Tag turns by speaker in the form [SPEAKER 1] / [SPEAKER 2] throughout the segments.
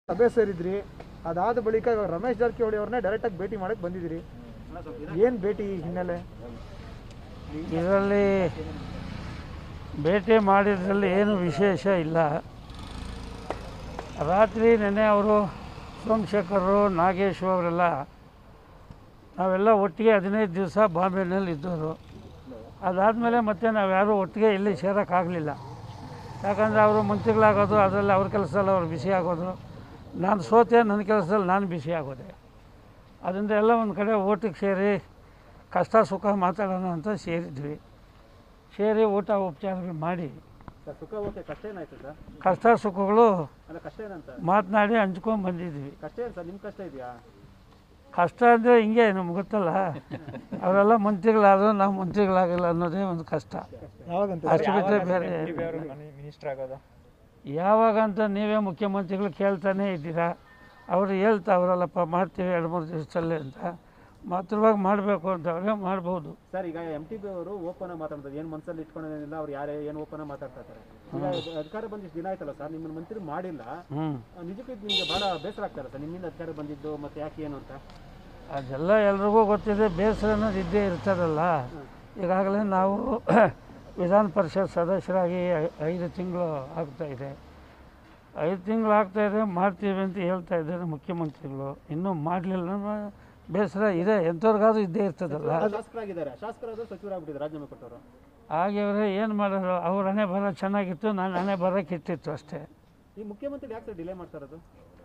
[SPEAKER 1] ಸಭೆ ಸೇರಿದ್ರಿ ಅದಾದ ಬಳಿಕ ಇವಾಗ ರಮೇಶ್ ಜಾರಕಿಹೊಳಿ ಅವ್ರನ್ನ ಡೈರೆಕ್ಟಾಗಿ ಭೇಟಿ ಮಾಡಕ್ಕೆ ಬಂದಿದ್ದೀರಿ ಏನು ಭೇಟಿ ಹಿನ್ನೆಲೆ
[SPEAKER 2] ಇದರಲ್ಲಿ ಭೇಟಿ ಮಾಡಿದ್ರಲ್ಲಿ ಏನು ವಿಶೇಷ ಇಲ್ಲ ರಾತ್ರಿ ನೆನೆ ಅವರು ಸೋಮಶೇಖರರು ನಾಗೇಶು ಅವರೆಲ್ಲ ನಾವೆಲ್ಲ ಒಟ್ಟಿಗೆ ಹದಿನೈದು ದಿವಸ ಬಾಂಬೆನಲ್ಲಿ ಇದ್ದವರು ಅದಾದಮೇಲೆ ಮತ್ತೆ ನಾವು ಯಾರೂ ಒಟ್ಟಿಗೆ ಇಲ್ಲಿ ಸೇರೋಕ್ಕಾಗಲಿಲ್ಲ ಯಾಕಂದರೆ ಅವರು ಮಂತ್ರಿಗಳಾಗೋದು ಅದರಲ್ಲಿ ಅವ್ರ ಕೆಲಸದಲ್ಲಿ ಅವ್ರು ಬಿಸಿ ಆಗೋದು ನಾನು ಸೋತೆ ನನ್ನ ಕೆಲಸದಲ್ಲಿ ನಾನು ಬಿಸಿ ಆಗೋದೆ ಅದರಿಂದ ಎಲ್ಲ ಒಂದು ಕಡೆ ಓಟಿಗೆ ಸೇರಿ ಕಷ್ಟ ಸುಖ ಮಾತಾಡೋಣ ಅಂತ ಸೇರಿದ್ವಿ ಸೇರಿ ಊಟ ಉಪಚಾರಗಳು ಮಾಡಿ
[SPEAKER 1] ಸರ್ ಸುಖ ಓಕೆ ಕಷ್ಟ ಏನಾಯ್ತು ಸರ್
[SPEAKER 2] ಕಷ್ಟ ಸುಖಗಳು
[SPEAKER 1] ಅಲ್ಲ ಕಷ್ಟ ಏನಂತ
[SPEAKER 2] ಮಾತನಾಡಿ ಹಂಚ್ಕೊಂಡು ಬಂದಿದ್ವಿ
[SPEAKER 1] ಕಷ್ಟ ಏನು ಸರ್ ನಿಮ್ಮ ಕಷ್ಟ ಇದೆಯಾ
[SPEAKER 2] ಕಷ್ಟ ಅಂದರೆ ಹಿಂಗೆ ನಮ್ಗೆ ಗೊತ್ತಲ್ಲ ಅವರೆಲ್ಲ ಮಂತ್ರಿಗಳಾದ್ರು ನಾವು ಮಂತ್ರಿಗಳಾಗಿಲ್ಲ ಅನ್ನೋದೇ ಒಂದು ಕಷ್ಟ
[SPEAKER 1] ಯಾವಾಗಂತ
[SPEAKER 2] ಅಷ್ಟು ಬಿಟ್ಟರೆ ಬೇರೆ
[SPEAKER 1] ಮಿನಿಸ್ಟರ್ ಆಗೋದು
[SPEAKER 2] ಯಾವಾಗಂತ ನೀವೇ ಮುಖ್ಯಮಂತ್ರಿಗಳು ಕೇಳ್ತಾನೆ ಇದ್ದೀರಾ ಅವರು ಹೇಳ್ತಾ ಅವರಲ್ಲಪ್ಪ ಮಾಡ್ತೀವಿ ಎರಡು ಮೂರು ದಿವಸದಲ್ಲಿ ಅಂತ ಮಾತೃವಾಗಿ ಮಾಡಬೇಕು ಅಂತವ್ರೆ ಮಾಡ್ಬೋದು
[SPEAKER 1] ಸರ್ ಈಗ ಎಂ ಟಿ ಬಿ ಅವರು ಓಪನ್ ಮಾತಾಡ್ತಾರೆ ಏನು ಮನಸ್ಸಲ್ಲಿ ಇಟ್ಕೊಳ್ಳೋದೇನಿಲ್ಲ ಅವ್ರು ಯಾರೇ ಏನು ಓಪನ್ ಮಾತಾಡ್ತಾ ಇದ್ದಾರೆ ಈಗ ಅಧಿಕಾರ ಬಂದಿದ್ದು ದಿನ ಆಯ್ತಲ್ಲ ಸರ್ ನಿಮ್ಮನ್ನ ಮಂತ್ರಿ ಮಾಡಿಲ್ಲ
[SPEAKER 2] ಹ್ಞೂ
[SPEAKER 1] ಆ, ನಿಜಕ್ಕೂ ಇದು ನಿಮಗೆ ಭಾಳ ಬೇಸರ ಆಗ್ತಾರೆ ಸರ್ ನಿಮ್ಮಿಂದ ಅಧಿಕಾರ ಬಂದಿದ್ದು ಮತ್ತೆ ಯಾಕೆ ಏನು ಅಂತ
[SPEAKER 2] ಅದೆಲ್ಲ ಎಲ್ರಿಗೂ ಗೊತ್ತಿದೆ ಬೇಸರ ಅನ್ನೋದು ಇದ್ದೇ ಇರ್ತದಲ್ಲ ಈಗಾಗಲೇ ನಾವು ವಿಧಾನ ಪರಿಷತ್ ಸದಸ್ಯರಾಗಿ ಐ- ಐದು ತಿಂಗಳು ಆಗ್ತಾಯಿದೆ ಐದು ತಿಂಗಳು ಆಗ್ತಾಯಿದೆ ಮಾಡ್ತೀವಿ ಅಂತ ಹೇಳ್ತಾ ಇದ್ದಾರೆ ಮುಖ್ಯಮಂತ್ರಿಗಳು ಇನ್ನೂ ಮಾಡಲಿಲ್ಲ ಅನ್ನೋ ಬೇಸರ ಇದೆ ಎಂಥವ್ರಿಗಾದ್ರೂ ಇದ್ದೇ ಇರ್ತದಲ್ಲ
[SPEAKER 1] ಶಾಸಕರಾಗಿದ್ದಾರೆ ಶಾಸಕರಾದ್ರು ಸಚಿವರಾಗ್ಬಿಟ್ಟಿದ್ದಾರೆ ರಾಜೀನಾಮೆ ಕೊಟ್ಟವರು
[SPEAKER 2] ಹಾಗೆ ಅವರೇ ಏನು ಮಾಡೋರು ಅವ್ರ ಹಣೆ ಬರ ಚೆನ್ನಾಗಿತ್ತು ನಾನು ಹಣೆ ಬರ ಕೆಟ್ಟಿತ್ತು ಅಷ್ಟೇ
[SPEAKER 1] ಈ ಮುಖ್ಯಮಂತ್ರಿ ಯಾಕೆ ಸರ್ ಡಿಲೇ ಮಾಡ್ತಾ ಇರೋದು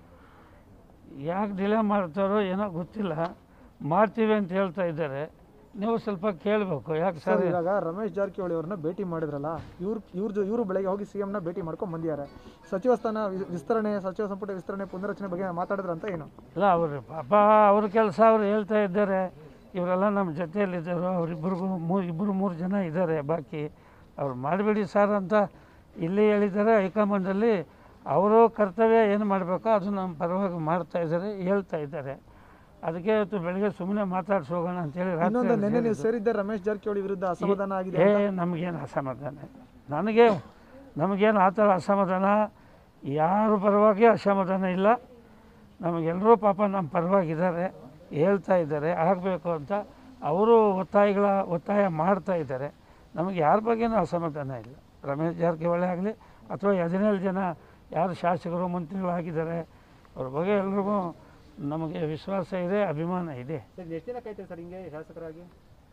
[SPEAKER 2] ಯಾಕೆ ಡಿಲೇ ಮಾಡ್ತಾರೋ ಏನೋ ಗೊತ್ತಿಲ್ಲ ಮಾಡ್ತೀವಿ ಅಂತ ಹೇಳ್ತಾ ಇದ್ದಾರೆ ನೀವು ಸ್ವಲ್ಪ ಕೇಳಬೇಕು ಯಾಕೆ
[SPEAKER 1] ಸರ್
[SPEAKER 2] ಸರ್
[SPEAKER 1] ಇವಾಗ ರಮೇಶ್ ಜಾರಕಿಹೊಳಿ ಅವ್ರನ್ನ ಭೇಟಿ ಮಾಡಿದ್ರಲ್ಲ ಇವ್ರು ಇವ್ರ ಇವರು ಬೆಳಗ್ಗೆ ಹೋಗಿ ಸಿ ನ ಭೇಟಿ ಮಾಡ್ಕೊಂಡು ಬಂದಿದ್ದಾರೆ ಸಚಿವ ಸ್ಥಾನ ವಿ- ವಿಸ್ತರಣೆ ಸಚಿವ ಸಂಪುಟ ವಿಸ್ತರಣೆ ಪುನರಚನೆ ಬಗ್ಗೆ ಮಾತಾಡಿದ್ರಂತ ಏನು
[SPEAKER 2] ಇಲ್ಲ ಅವರು ಪಾಪ ಅವ್ರ ಕೆಲಸ ಅವ್ರು ಹೇಳ್ತಾ ಇದ್ದಾರೆ ಇವರೆಲ್ಲ ನಮ್ಮ ಜೊತೆಯಲ್ಲಿದ್ದರು ಅವರಿಬ್ಬರಿಗೂ ಮೂರು ಇಬ್ಬರು ಮೂರು ಜನ ಇದ್ದಾರೆ ಬಾಕಿ ಅವ್ರು ಮಾಡಬೇಡಿ ಸರ್ ಅಂತ ಇಲ್ಲಿ ಹೇಳಿದ್ದಾರೆ ಹೈಕಮಾಂಡಲ್ಲಿ ಅವರು ಕರ್ತವ್ಯ ಏನು ಮಾಡಬೇಕೋ ಅದು ನಮ್ಮ ಪರವಾಗಿ ಮಾಡ್ತಾ ಇದ್ದಾರೆ ಹೇಳ್ತಾ ಇದ್ದಾರೆ ಅದಕ್ಕೆ ಇವತ್ತು ಬೆಳಗ್ಗೆ ಸುಮ್ಮನೆ ಮಾತಾಡ್ಸಿ ಹೋಗೋಣ ಅಂತೇಳಿ
[SPEAKER 1] ಇನ್ನೊಂದು
[SPEAKER 2] ರಾತ್ರಿ
[SPEAKER 1] ನಿನ್ನೆ ನೀವು ಸೇರಿದ್ದ ರಮೇಶ್ ಜಾರಕಿಹೊಳಿ ವಿರುದ್ಧ ಅಸಮಾಧಾನ ಆಗಿದೆ
[SPEAKER 2] ಏ ನಮಗೇನು ಅಸಮಾಧಾನ ನನಗೆ ನಮಗೇನು ಆ ಥರ ಅಸಮಾಧಾನ ಯಾರ ಪರವಾಗಿ ಅಸಮಾಧಾನ ಇಲ್ಲ ನಮಗೆಲ್ಲರೂ ಪಾಪ ನಮ್ಮ ಪರವಾಗಿದ್ದಾರೆ ಹೇಳ್ತಾ ಇದ್ದಾರೆ ಆಗಬೇಕು ಅಂತ ಅವರು ಒತ್ತಾಯಗಳ ಒತ್ತಾಯ ಮಾಡ್ತಾ ಇದ್ದಾರೆ ನಮಗೆ ಯಾರ ಬಗ್ಗೆನೂ ಅಸಮಾಧಾನ ಇಲ್ಲ ರಮೇಶ್ ಜಾರಕಿಹೊಳಿ ಆಗಲಿ ಅಥವಾ ಹದಿನೇಳು ಜನ ಯಾರು ಶಾಸಕರು ಮಂತ್ರಿಗಳಾಗಿದ್ದಾರೆ ಅವ್ರ ಬಗ್ಗೆ ಎಲ್ರಿಗೂ ನಮಗೆ ವಿಶ್ವಾಸ ಇದೆ ಅಭಿಮಾನ ಇದೆ
[SPEAKER 1] ಸರ್ ಎಷ್ಟು ದಿನ ಕಾಯ್ತೀರಿ ಸರ್ ಹಿಂಗೆ ಶಾಸಕರಾಗಿ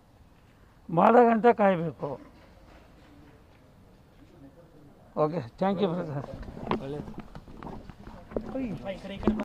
[SPEAKER 2] ಮಾಡೋ ಗಂಟೆ ಕಾಯಬೇಕು ಓಕೆ ಥ್ಯಾಂಕ್ ಯು ಬ್ರದರ್